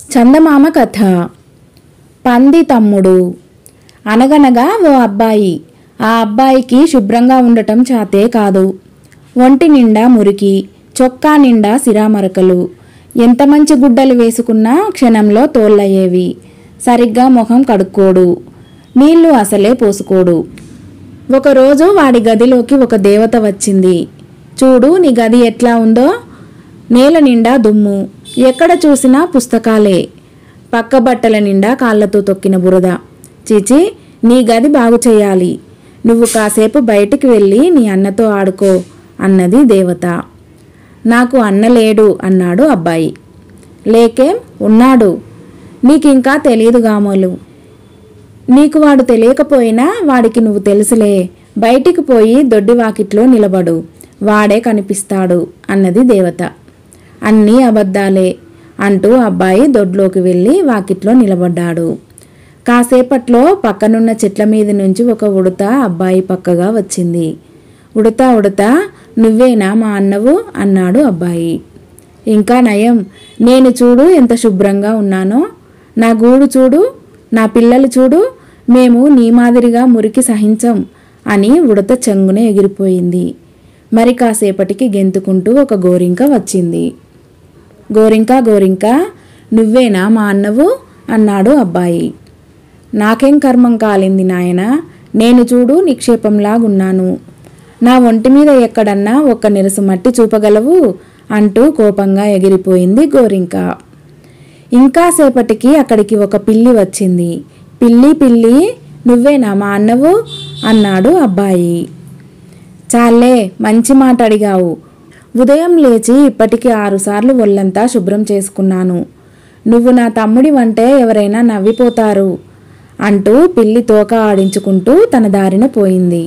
చందమామ కథ పంది తమ్ముడు అనగనగా ఓ అబ్బాయి ఆ అబ్బాయికి శుభ్రంగా ఉండటం చాతే కాదు ఒంటి నిండా మురికి చొక్కా నిండా సిరామరకలు ఎంత మంచి గుడ్డలు వేసుకున్నా క్షణంలో తోళ్ళయ్యేవి సరిగ్గా మొహం కడుక్కోడు నీళ్లు అసలే పోసుకోడు ఒకరోజు వాడి గదిలోకి ఒక దేవత వచ్చింది చూడు నీ గది ఎట్లా ఉందో నేల నిండా దుమ్ము ఎక్కడ చూసినా పుస్తకాలే పక్క బట్టల నిండా కాళ్ళతో తొక్కిన బురద చిచి నీ గది బాగు చేయాలి నువ్వు కాసేపు బయటికి వెళ్ళి నీ అన్నతో ఆడుకో అన్నది దేవత నాకు అన్న లేడు అన్నాడు అబ్బాయి లేకేం ఉన్నాడు నీకింకా తెలియదు గామోలు నీకు వాడు తెలియకపోయినా వాడికి నువ్వు తెలుసులే బయటికి పోయి దొడ్డి వాకిట్లో నిలబడు వాడే కనిపిస్తాడు అన్నది దేవత అన్నీ అబద్ధాలే అంటూ అబ్బాయి దొడ్లోకి వెళ్ళి వాకిట్లో నిలబడ్డాడు కాసేపట్లో పక్కనున్న చెట్ల మీద నుంచి ఒక ఉడత అబ్బాయి పక్కగా వచ్చింది ఉడతా ఉడతా నువ్వేనా మా అన్నవు అన్నాడు అబ్బాయి ఇంకా నయం నేను చూడు ఎంత శుభ్రంగా ఉన్నానో నా గూడు చూడు నా పిల్లలు చూడు మేము నీ మాదిరిగా మురికి సహించం అని ఉడత చెంగున ఎగిరిపోయింది మరి కాసేపటికి గెంతుకుంటూ ఒక గోరింక వచ్చింది గోరింక గోరింక నువ్వేనా మా అన్నవు అన్నాడు అబ్బాయి నాకేం కర్మం కాలింది నాయన నేను చూడు నిక్షేపంలాగున్నాను నా ఒంటి మీద ఎక్కడన్నా ఒక్క నిరసు మట్టి చూపగలవు అంటూ కోపంగా ఎగిరిపోయింది గోరింక ఇంకా సేపటికి అక్కడికి ఒక పిల్లి వచ్చింది పిల్లి పిల్లి నువ్వేనా మా అన్నవు అన్నాడు అబ్బాయి చాలే మంచి మాట అడిగావు ఉదయం లేచి ఇప్పటికి ఆరుసార్లు ఒళ్ళంతా శుభ్రం చేసుకున్నాను నువ్వు నా తమ్ముడి వంటే ఎవరైనా నవ్విపోతారు అంటూ పిల్లి తోక ఆడించుకుంటూ తన దారిన పోయింది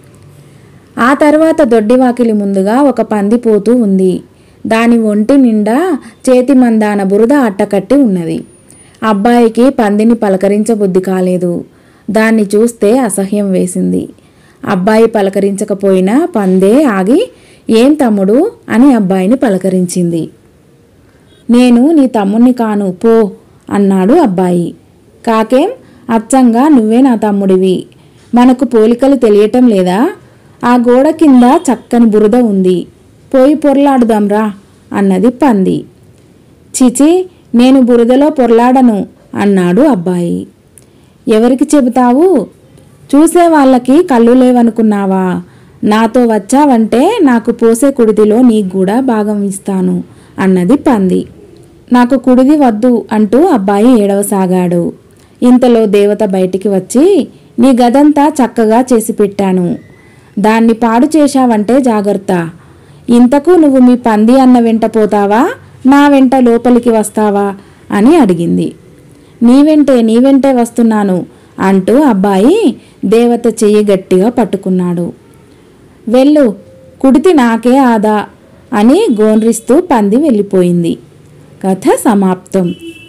ఆ తర్వాత దొడ్డివాకిలి ముందుగా ఒక పంది పోతూ ఉంది దాని ఒంటి నిండా చేతి మందాన బురద అట్టకట్టి ఉన్నది అబ్బాయికి పందిని పలకరించబుద్ధి కాలేదు దాన్ని చూస్తే అసహ్యం వేసింది అబ్బాయి పలకరించకపోయినా పందే ఆగి ఏం తమ్ముడు అని అబ్బాయిని పలకరించింది నేను నీ తమ్ముణ్ణి కాను పో అన్నాడు అబ్బాయి కాకేం అచ్చంగా నువ్వే నా తమ్ముడివి మనకు పోలికలు తెలియటం లేదా ఆ గోడ కింద చక్కని బురద ఉంది పోయి పొర్లాడుదాంరా అన్నది పంది చిచి నేను బురదలో పొర్లాడను అన్నాడు అబ్బాయి ఎవరికి చెబుతావు చూసే వాళ్ళకి కళ్ళు లేవనుకున్నావా నాతో వచ్చావంటే నాకు పోసే కుడిదిలో నీకు కూడా భాగం ఇస్తాను అన్నది పంది నాకు కుడిది వద్దు అంటూ అబ్బాయి ఏడవసాగాడు ఇంతలో దేవత బయటికి వచ్చి నీ గదంతా చక్కగా చేసి పెట్టాను దాన్ని పాడు చేశావంటే జాగ్రత్త ఇంతకు నువ్వు మీ పంది అన్న వెంట పోతావా నా వెంట లోపలికి వస్తావా అని అడిగింది నీ వెంటే నీ వెంటే వస్తున్నాను అంటూ అబ్బాయి దేవత చెయ్యి గట్టిగా పట్టుకున్నాడు వెళ్ళు కుడితి నాకే ఆదా అని గోన్రిస్తూ పంది వెళ్ళిపోయింది కథ సమాప్తం